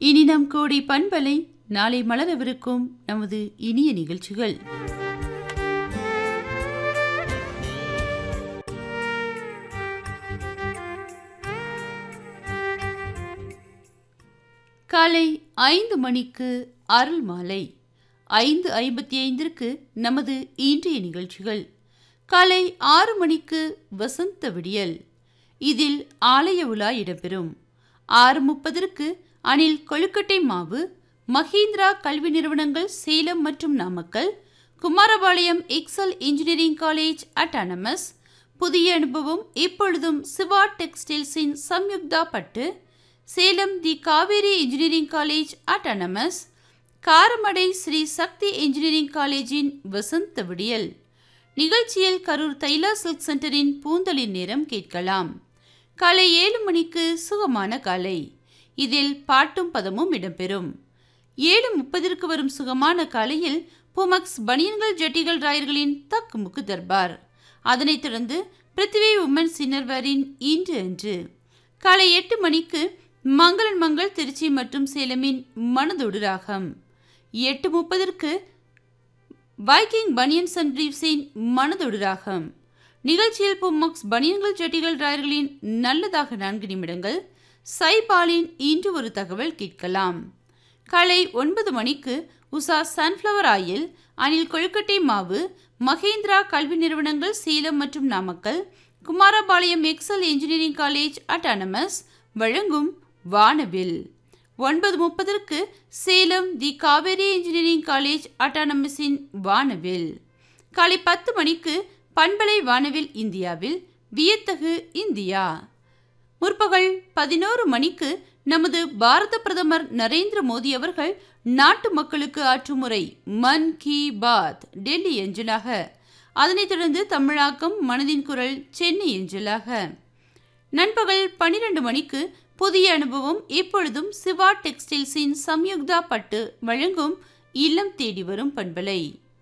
இனி நம் கோடி பண்பலை நாளை மலரவிருக்கும் நமது இனிய நிகழ்ச்சிகள் காலை ஐந்து மணிக்கு அருள் மாலை ஐந்து ஐம்பத்தி ஐந்திற்கு நமது இன்றைய நிகழ்ச்சிகள் காலை ஆறு மணிக்கு வசந்த விடியல் இதில் ஆலய உலா இடம்பெறும் ஆறு முப்பதற்கு அணில் கொழுக்கட்டை மாவு மஹீந்திரா கல்வி நிறுவனங்கள் சேலம் மற்றும் Namakkal Kumarapalayam Excel engineering college autonomous புதிய அனுபவம் இப்பொழுதும் சிவா டெக்ஸ்டைல்ஸின் சம்யுக்தா பட்டு Salem the Kaveri engineering college autonomous Karamadai Sri Sakthi engineering காலேஜின் வசந்த விடியல் நிகழ்ச்சியில் கரூர் தைலா சில்க் சென்டரின் பூந்தளிர் நேரம் கேட்கலாம் காலை ஏழு மணிக்கு சுகமான காலை இதில் பாட்டும் பதமும் இடம்பெறும் ஏழு முப்பதிற்கு வரும் சுகமான காலையில் புமக்ஸ் பனியன்கள் ஜட்டிகள் ராயர்களின் தக்குமுக்கு தர்பார் அதனைத் தொடர்ந்து பிருத்திவி உமன் சின்னர்வரின் இன்று அன்று காலை எட்டு மணிக்கு மங்களன் மங்கள் திருச்சி மற்றும் சேலமின் மனதொடு ராகம் எட்டு முப்பதற்கு வைக்கிங் பனியன்ஸ் அண்ட் பிரீவ்ஸின் மனதொடு ராகம் நிகழ்ச்சியில் பும்மக்ஸ் பனியன்கள் ஜட்டிகள் ராயர்களின் நல்லதாக நான்கு நிமிடங்கள் சைபாலின் இன்று ஒரு தகவல் கேட்கலாம் காலை ஒன்பது மணிக்கு உஷா சன்ஃப்ளவர் ஆயில் அணில் கொழுக்கட்டை மாவு மகேந்திரா கல்வி நிறுவனங்கள் சேலம் மற்றும் Namakkal Kumarapalayam Excel engineering college autonomous வழங்கும் வானவில் ஒன்பது முப்பதற்கு Salem the Kaveri engineering college அட்டானமஸின் வானவில் காலை பத்து மணிக்கு பண்பலை வானவில் இந்தியாவில் வியத்தகு இந்தியா முற்பகல் பதினோரு மணிக்கு நமது பாரத பிரதமர் நரேந்திர மோடி அவர்கள் நாட்டு மக்களுக்கு ஆற்றும் முறை மன் கி பாத் டெல்லி எஞ்சலாக அதனைத் தொடர்ந்து தமிழாக்கம் மனதின் குரல் சென்னை எஞ்சலாக நண்பகல் பனிரெண்டு மணிக்கு புதிய அனுபவம் இப்பொழுதும் சிவா டெக்ஸ்டைல்ஸின் சம்யுக்தா பட்டு வழங்கும் இல்லம் தேடி வரும் பண்பலை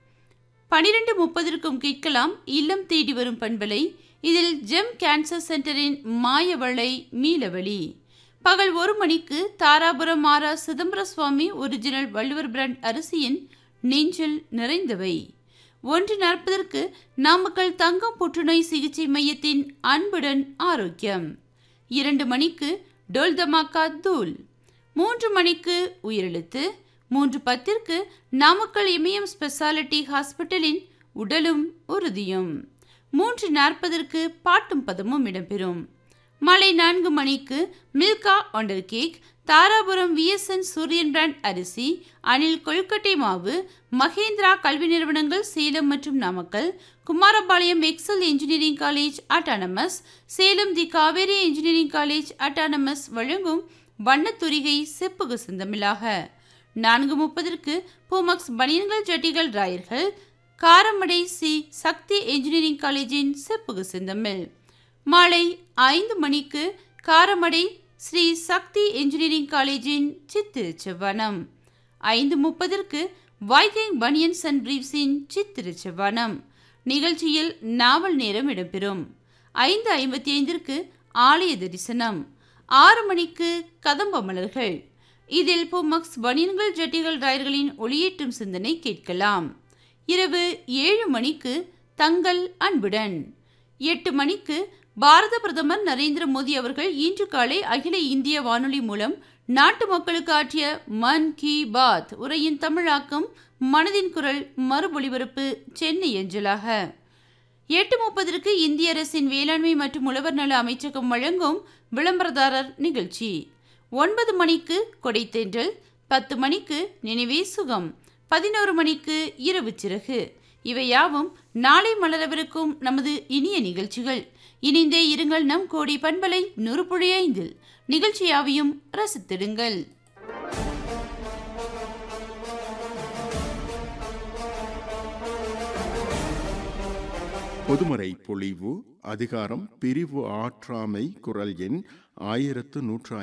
பனிரெண்டு முப்பதற்கும் கேட்கலாம் இல்லம் தேடி வரும் பண்பலை இதில் ஜெம் கேன்சர் சென்டரின் மாயவளை மீளவழி பகல் ஒரு மணிக்கு தாராபுரம் ஆரா சிதம்பர சுவாமி ஒரிஜினல் வள்ளுவர் பிராண்ட் அரிசியின் நெஞ்சில் நிறைந்தவை ஒன்று நாற்பதற்கு நாமக்கல் தங்கம் புற்றுநோய் சிகிச்சை மையத்தின் அன்புடன் ஆரோக்கியம் இரண்டு மணிக்கு டோல் தமாக்கா தூள் மூன்று மணிக்கு உயிரெழுத்து மூன்று பத்திற்கு நாமக்கல் இமயம் ஸ்பெஷாலிட்டி ஹாஸ்பிட்டலின் உடலும் உறுதியும் மூன்று நாற்பதற்கு பாட்டும் பதமும் இடம்பெறும் மாலை நான்கு மணிக்கு Milka wonder cake Dharapuram VSN Suriyan brand அரிசி அணில் கொழுக்கட்டை மாவு மகேந்திரா கல்வி நிறுவனங்கள் சேலம் மற்றும் Namakkal Kumarapalayam Excel engineering college autonomous Salem the Kaveri engineering college autonomous வழங்கும் வண்ணத்துரிகை செப்புகு சிந்தமிழாக நான்கு முப்பதற்கு பூமக்ஸ் பனியன்கள் ஜட்டிகள் ராயர்கள் காரமடை சி சக்தி இன்ஜினியரிங் காலேஜின் செப்புகு சிந்தமிழ் மாலை ஐந்து மணிக்கு காரமடை ஸ்ரீ சக்தி இன்ஜினியரிங் காலேஜின் சித்திர செவ்வனம் ஐந்து முப்பதற்கு வைக்கிங் பனியன்ஸ் அண்ட் பிரீவ்ஸின் சித்திர செவ்வனம் நிகழ்ச்சியில் நாவல் நேரம் இடம்பெறும் ஐந்து ஐம்பத்தி ஐந்திற்கு ஆலய தரிசனம் ஆறு மணிக்கு கதம்ப மலர்கள் இதில் பொமக்ஸ் பனியன்கள் ஜட்டிகள் ராயர்களின் ஒளியேற்றும் சிந்தனை கேட்கலாம் இரவு ஏழு மணிக்கு தங்கள் அன்புடன் எட்டு மணிக்கு பாரத பிரதமர் நரேந்திர மோடி அவர்கள் இன்று காலை அகில இந்திய வானொலி மூலம் நாட்டு மக்களுக்கு ஆற்றிய மன் கி பாத் உரையின் தமிழாக்கம் மனதின் குரல் மறுபொலிபரப்பு சென்னை அஞ்சலாக எட்டு முப்பதற்கு இந்திய அரசின் வேளாண்மை மற்றும் உழவர் நல அமைச்சகம் வழங்கும் விளம்பரதாரர் நிகழ்ச்சி ஒன்பது மணிக்கு கொடைத்தேன்றல் பத்து மணிக்கு நினைவே சுகம் பதினோரு மணிக்கு இரவு சிறகு இவையாவும் நாளை மலரவிருக்கும் நமது இனிய நிகழ்ச்சிகள் இணைந்தே இருங்கள் நம் கோடி பண்பலை நூறு ஐந்தில் நிகழ்ச்சியாவையும் ரசித்திடுங்கள் பொதுமறை பொழிவு அதிகாரம் பிரிவு ஆற்றாமை குரல் எண் ஆயிரத்து நூற்று